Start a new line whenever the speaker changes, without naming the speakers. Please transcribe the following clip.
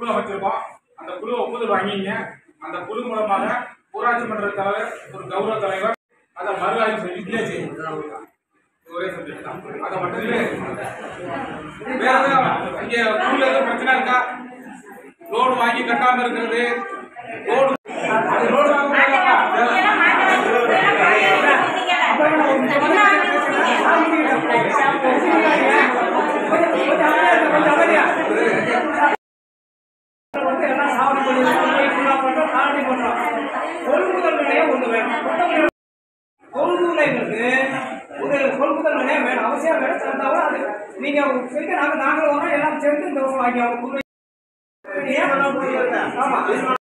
குழு அமைச்சிருக்கோம் அந்த குழு ஒப்புதல் வாங்கிங்க அந்த குழு மூலமாக ஊராட்சி மன்ற தலைவர் ஒரு கௌரவ தலைவர் அதை மறு ஆய்வு செய்து வில்லேஜ் ஒரே சப்ஜெக்ட் தான் அதை மட்டும் இல்லை வேற எதாவது இங்க குழுல எதுவும் பிரச்சனை இருக்கா லோடு வாங்கி கட்டாம இருக்கிறது லோடு அது லோடு
வந்து எல்லாம் சாவடி பண்ணி ஃபுல்லா பண்றோம் சாவடி பண்றோம் கொள்முதல் நிலையம் ஒண்ணு வேணும் கொள்முதலுக்கு ஒரு கொள்முதல் நிலையம் வேணும் அவசியம் வேணும் சேர்ந்தாலும் அது நீங்க சரிங்க நாங்க நாங்களும் வரோம் எல்லாம் சேர்ந்து இந்த வருஷம் வாங்கி ஆகணும். ஆமா